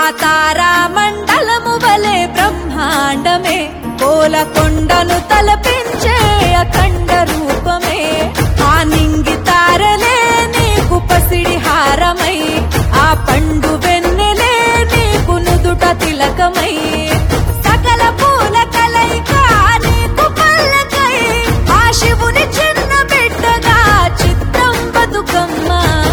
తారా మండలము వలె బ్రహ్మాండమే కోల కొండను తలపించే అఖండ రూపమే ఆ నింగి తారలే నీకు పసిడి హారమై ఆ పండు వెన్నెలే నీకు నుదుట తిలకమై సకల పూల కలయిక నీకు పల్లకై ఆ శివుని చిన్న బిడ్డగా చిత్రం బతుకమ్మ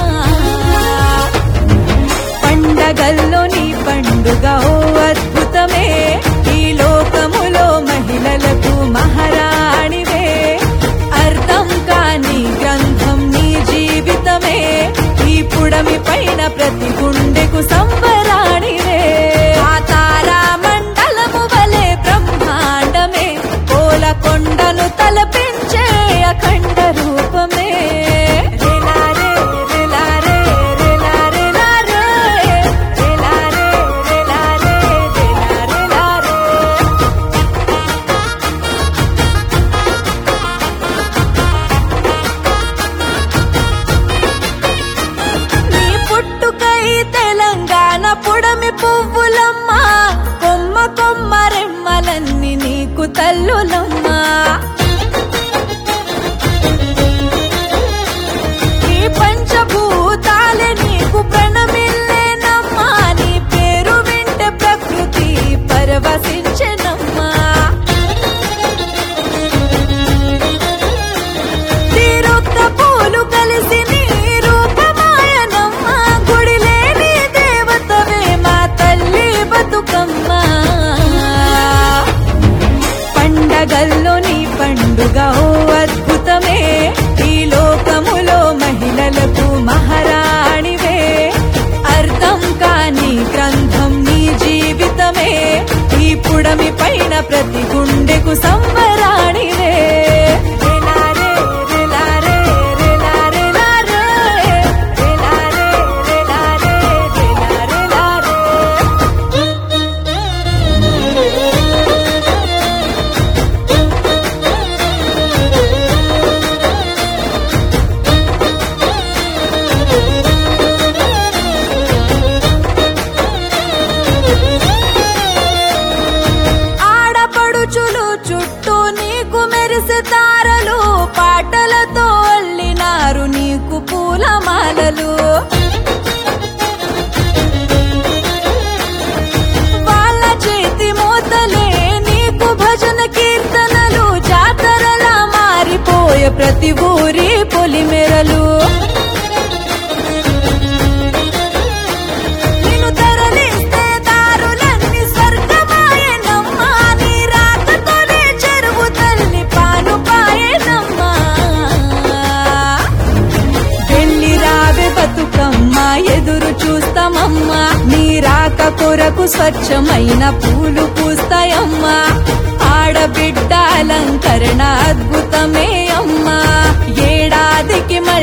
పండగల్లో నీ పండుగ ఓ అద్భుతమే ఈ లోకములో మహిళలకు మహారాణివే అర్థం కాని గ్రంథం నీ జీవితమే ఈ పుడమి పైన ప్రతి గుండెకు సంబరాణివే ఆ తారా మండలము వలె బ్రహ్మాండమే కోల కొండను తలపించే అఖండ రూపమే రేలారే, రేలారే, రేలారే, లారే. రేలారే, రేలారే, రేలారే, లారే. నీ పుట్టుకై తెలంగాణ పుడమి పువ్వులమ్మ కొమ్మ కొమ్మ రెమ్మలన్నీ నీకు తల్లులమ్మా నీ పంచభూతాలే నీకు ప్రణమిల్లేనమ్మా నీ పేరు వింటే ప్రకృతి పరవశించెనమ్మా తీరొక్క పూలు కలిసి నీ రూపమాయనమ్మా గుడిలేని దేవతవే మా తల్లి బతుకమ్మ పండగల్లో నీ పండుగ ఓ అద్భుతమే ఈ లోకములో మహిళలకు మహారాణివే అర్థం కాని గ్రంథం నీ జీవితమే ఈ పుడమి పైన ప్రతి గుండెకు సంబరాణివే రేలారే, రేలారే, రేలారే, లారే. రేలారే, రేలారే, రేలారే, లారే. ఆడపడుచులు చుట్టూ నీకు మెరిసే తారలు పాటలతో అల్లినారు నీకు పూలమాలలు వాళ్ళ చేతి మోతలే నీకు భజన కీర్తనలు జాతరలా మారిపోయే ప్రతి ఊరి పొలిమెరలు నిన్ను తరలిస్తే దారులన్నీ స్వర్గమాయనమ్మా నీ రాకతోనే చెరువు తల్లి పాలు పాయనమ్మా వెళ్ళి రావే బతుకమ్మ ఎదురు చూస్తామమ్మా నీ రాక కొరకు స్వచ్ఛమైన పూలు పూస్తాయమ్మా ఆడబిడ్డ అలంకరణ అద్భుతమే అమ్మా ఏడాదికి మళ్ళీ